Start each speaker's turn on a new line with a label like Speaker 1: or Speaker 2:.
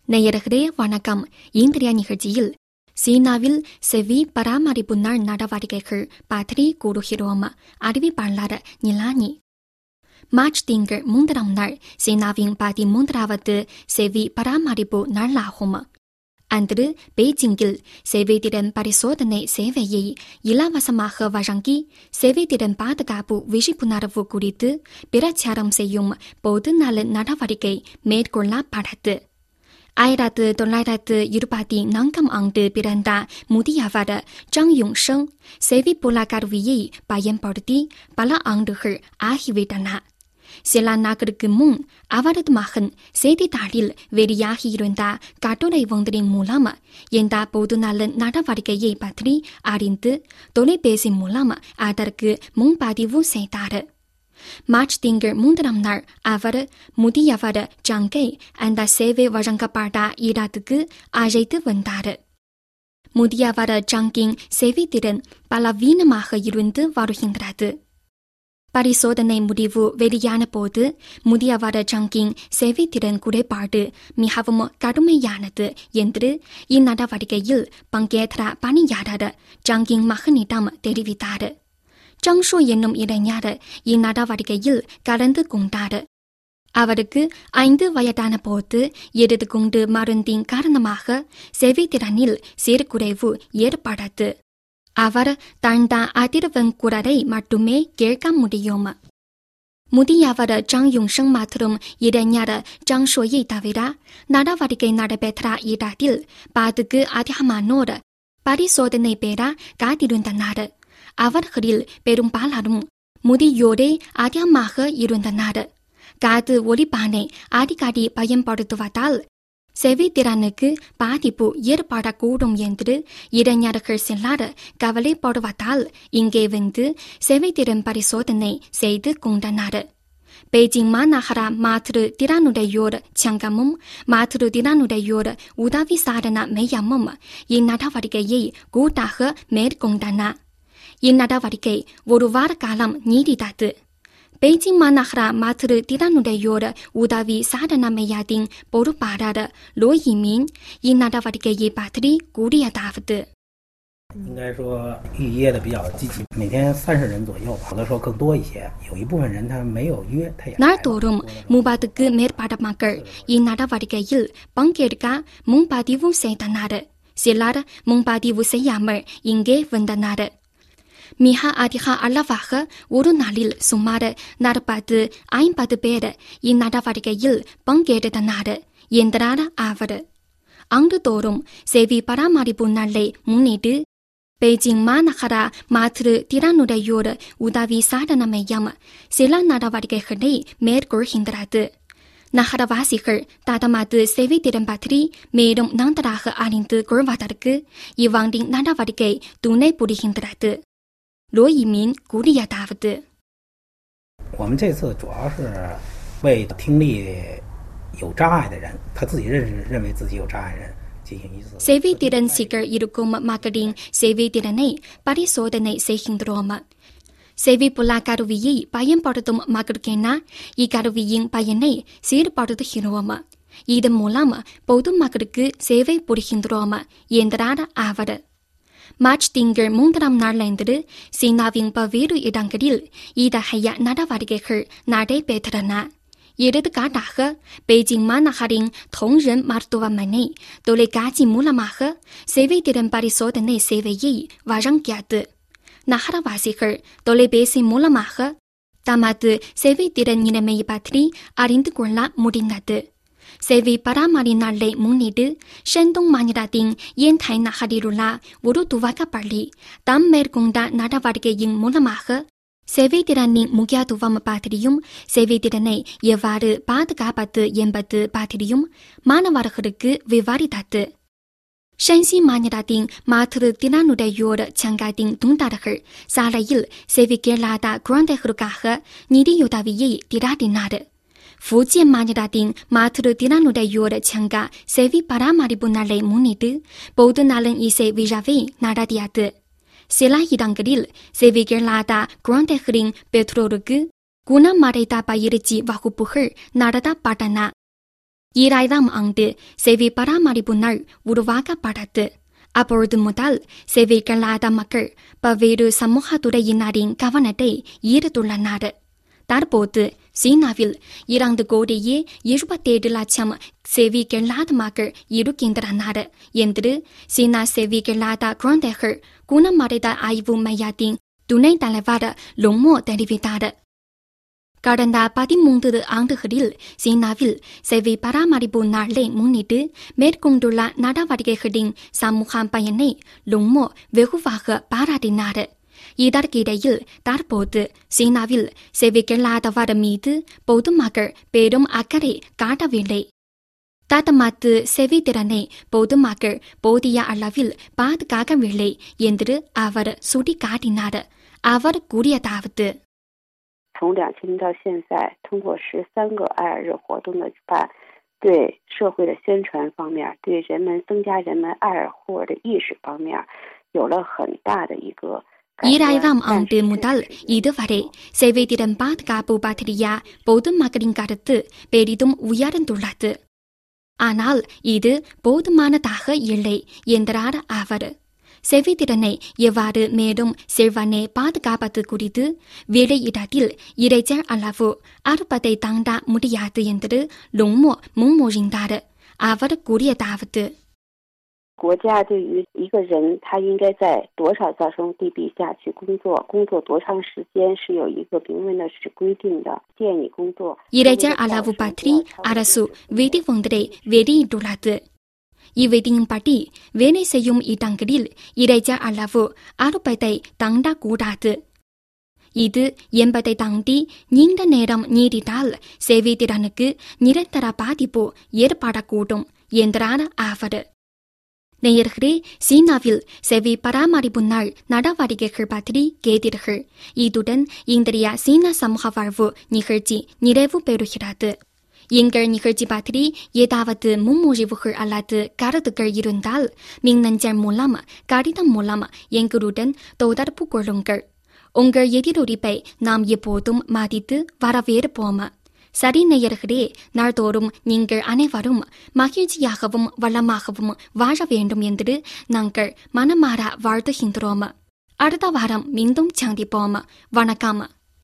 Speaker 1: நேயர்களே வணக்கம் இந்திய நிகழ்ச்சியில் சீனாவில் செவி பராமரிப்பு நாள் நடவடிக்கைகள் பற்றி கூறுகிறோம் அறிவிப்பாளர் நிலானி மார்ச் திங்கள் மூன்றாம் நாள் சீனாவின் பதிமூன்றாவது செவி பராமரிப்பு நாளாகும் அன்று பெய்ஜிங்கில் செவித்திறன் பரிசோதனை சேவையை இலவசமாக வழங்கி செவித்திறன் பாதுகாப்பு விழிப்புணர்வு குறித்து பிரச்சாரம் செய்யும் பொது நல நடவடிக்கை மேற்கொள்ளப்பட்டது ஆயிரத்து தொள்ளாயிரத்து இருபத்தி நான்காம் ஆண்டு பிறந்த முதியவர் ஜாங் யுங்ஷங் செவிப்புல கருவியை பயன்படுத்தி பல ஆண்டுகள் ஆகிவிட்டன சில நாட்களுக்கு முன் அவரது மகன் செய்தித்தாளில் வெளியாகியிருந்த கட்டுரை ஒன்றின் மூலம் இந்த பொதுநல நடவடிக்கையை பற்றி அறிந்து தொலைபேசி மூலம் அதற்கு முன்பதிவு செய்தார் மார்ச் திங்கள் மூன்றாம் நாள் அவர் முதியவர் ஜங்கை அந்த சேவை வழங்கப்பட்ட இடத்துக்கு அழைத்து வந்தார் முதியவர் ஜங்கின் செவித்திறன் பலவீனமாக இருந்து வருகின்றது பரிசோதனை முடிவு வெளியான போது முதியவர் ஜங்கின் செவித்திறன் குறைபாடு மிகவும் கடுமையானது என்று இந்நடவடிக்கையில் பங்கேற்ற பணியாளர் ஜங்கின் மகனிடம் தெரிவித்தார் ஜங்ஷு என்னும் இளைஞர் இந்நடவடிக்கையில் கலந்து கொண்டார் அவருக்கு ஐந்து வயதான போது இடது குண்டு மருந்தின் காரணமாக செவித்திறனில் சீர்குறைவு ஏற்பட்டது அவர் தந்த அதிர்வன் குரலை மட்டுமே கேட்க முடியும் முதியவர் ஜாங் யுங்ஷங் மற்றும் இளைஞர் ஜாங் ஷோயை தவிர நடவடிக்கை நடைபெற்ற இடத்தில் பாதுக்கு அதிகமானோர் பரிசோதனை பெற காத்திருந்தனர் அவர்களில் பெரும்பாலாரும் முதியோரே அதிகமாக இருந்தனர் காது ஒலிப்பானை அடிக்கடி பயன்படுத்துவதால் செவித்திறனுக்கு பாதிப்பு ஏற்படக்கூடும் என்று இளைஞர்கள் சிலர் கவலைப்படுவதால் இங்கே வந்து செவித்திறன் பரிசோதனை செய்து கொண்டனர் பெய்ஜிங் மாநகர மாற்று திறனுடையோர் சங்கமும் மாற்று திறனுடையோர் உதவி சாதன மையமும் இந்நடவடிக்கையை கூட்டாக மேற்கொண்டன இந்நடவடிக்கை ஒரு வார காலம் நீடித்தது பெய்ஜிங் மாநகர மாற்று திறனுடையோர் உதவி சாதன மையத்தின் பொறுப்பாளர் லோ இமின் இந்நடவடிக்கையை பற்றி கூறியதாவது
Speaker 2: 应该说预约的比较积极，每天三十人左右，有的时候更多一些。有一部分人他没有约，他也来了
Speaker 1: நாள்தோறும் முப்பதுக்கு மேற்பட்ட மக்கள் இந்நடவடிக்கையில் பங்கேற்க முன்பதிவு செய்தனர் சிலர் முன்பதிவு செய்யாமல் இங்கே வந்தனர் மிக அதிக அளவாக ஒரு நாளில் சுமார் நாற்பது ஐம்பது பேர் இந்நடவடிக்கையில் பங்கேற்றனர் என்றார் அவர் ஆண்டுதோறும் செவி பராமரிப்பு நாளை முன்னிட்டு பெய்ஜிங் மாநகர மாற்று திறனுடையோர் உதவி சாதன மையம் சில நடவடிக்கைகளை மேற்கொள்கின்றது நகரவாசிகள் ததமது செவித்திறன் பற்றி மேலும் நன்றாக அறிந்து கொள்வதற்கு இவ்வாண்டின் நடவடிக்கை துணை புரிகின்றது லோ இமின் கூறியதாவது
Speaker 2: 我们这次主要是为听力有障碍的人，他自己认识认为自己有障碍人进行一次。
Speaker 1: செவித்திறன் சிக்கல் இருக்கும் மக்களின் செவித்திறனை பரிசோதனை செய்கின்றோம் செவிப்புல கருவியை பயன்படுத்தும் மக்களுக்கென இக்கருவியின் பயனை சீர்படுத்துகிறோம் இதன் மூலம் பொது மக்களுக்கு சேவை புரிகின்றோம் என்றார் அவர் மார்ச் திங்கள் மூன்றாம் நாளன்று சீனாவின் பல்வேறு இடங்களில் இத்தகைய நடவடிக்கைகள் நடைபெற்றன எடுத்துக்காட்டாக பெய்ஜிங் மாநகரின் தொங்ரன் மருத்துவமனை தொலைக்காட்சி மூலமாக செவித்திறன் பரிசோதனை சேவையை வழங்கியது நகரவாசிகள் தொலைபேசி மூலமாக தமது செவித்திறன் நிலைமை பற்றி அறிந்து கொள்ள முடிந்தது செவி பராமரி நாளை முன்னிட்டு ஷெண்டோங் மாநிலத்தின் ஏன்டாய் நகரிலுள்ள ஒரு துவக்கப் பள்ளி தாம் மேற்கொண்ட நடவடிக்கையின் மூலமாக செவித்திறனின் முக்கியத்துவம் பற்றியும் செவித்திறனை எவ்வாறு பாதுகாப்பது என்பது பற்றியும் மாணவர்களுக்கு விவரித்தது ஷன்சி மாநிலத்தின் மாற்று திறனுடையோர் சங்கத்தின் தொண்டர்கள் சாலையில் செவி கேளாத குழந்தைகளுக்காக நிதியுதவியை திரட்டினார் ஃபூஜியன் மாநிலத்தின் மாற்று திறனுடையோர் சங்க செவி பராமரிப்பு நாளை முன்னிட்டு பொது நலன் இசை விழாவை நடத்தியது சில இடங்களில் செவி கேளாத குழந்தைகளின் பெற்றோருக்கு குணமடைந்த பயிற்சி வகுப்புகள் நடத்தப்பட்டன ஈராயிரம் ஆண்டு சேவை பராமரிப்பு நாள் உருவாக்கப்பட்டது அப்பொழுது முதல் சேவைகளாத மக்கள் பல்வேறு சமூகத்துறையினரின் கவனத்தை ஈர்த்துள்ளனர் தற்போது சீனாவில் இரண்டு கோடியே இருபத்தேழு லட்சம் சேவைகளாத மக்கள் இருக்கின்றனர் என்று சீனா சேவைகளாத குழந்தைகள் குணமடைத ஆய்வு மையத்தின் துணைத் தலைவர் லொமோ தெரிவித்தார் கடந்த பதிமூன்று ஆண்டுகளில் சீனாவில் சேவை பராமரிப்பு நாளை முன்னிட்டு மேற்கொண்டுள்ள நடவடிக்கைகளின் சமூக பயனை லும்மோ வெகுவாக பாராட்டினார் இதற்கிடையில் தற்போது சீனாவில் சேவைகளாதவர் மீது பொதுமக்கள் பெரும் அக்கறை காட்டவில்லை தத்தமது செவித்திறனை பொதுமக்கள் போதிய அளவில் பாதுகாக்கவில்லை என்று அவர் சுட்டிக்காட்டினார் அவர் கூறியதாவது
Speaker 3: 从两千年到现在，通过十三个爱尔日活动的举办，对社会的宣传方面，对人们增加人们爱尔霍尔的意识方面，有了很大的一个改观。
Speaker 1: ஈராயிரம்
Speaker 3: 但
Speaker 1: ஆண்டு
Speaker 3: 是
Speaker 1: முதல்
Speaker 3: 确实
Speaker 1: இதுவரை சேவைத்திறன் பாதுகாப்பு பற்றிய பொதுமக்களின் கருத்து பெரிதும் உயர்ந்துள்ளது ஆனால் இது போதுமானதாக இல்லை என்றார் அவர் செவித்திறனை எவ்வாறு மேலும் செல்வனை பாதுகாப்பது குறித்து வெளியிடத்தில் இறைச்சல் அளவு அறுபதை தாண்ட முடியாது என்று லொம்மோ முன்மொழிந்தார் அவர் கூறியதாவது
Speaker 3: 国家对于一个人他应该在多少噪声地壁下去工作，工作多长时间是有一个明文的是规定的。建议工作
Speaker 1: இறைச்சல் அளவு பற்றி அரசு விதி ஒன்றை வெளியிட்டுள்ளது இவ்விதியின்படி வேலை செய்யும் இடங்களில் இறைச்சல் அளவு அறுபதை தாண்டக்கூடாது இது எண்பதை தாண்டி நீண்ட நேரம் நீடித்தால் சேவைத்திறனுக்கு நிரந்தர பாதிப்பு ஏற்படக்கூடும் என்றார் அவர் நேயர்களே சீனாவில் செவி பராமரிப்பு நாள் நடவடிக்கைகள் பற்றி கேட்டீர்கள் இதுடன் இன்றைய சீனா சமூக வாழ்வு நிகழ்ச்சி நிறைவு பெறுகிறது எங்கள் நிகழ்ச்சி பற்றி ஏதாவது முன்மொழிவுகள் அல்லது கருத்துக்கள் இருந்தால் மின்னஞ்சல் மூலம் கடிதம் மூலம் எங்களுடன் தொடர்பு கொள்ளுங்கள் உங்கள் எதிரொலிப்பை நாம் எப்போதும் மதித்து வரவேற்போம் சரி நேயர்களே நாள்தோறும் நீங்கள் அனைவரும் மகிழ்ச்சியாகவும் வளமாகவும் வாழ வேண்டும் என்று நாங்கள் மனமாற வாழ்த்துகின்றோம் அடுத்த வாரம் மீண்டும் சந்திப்போம் வணக்கம்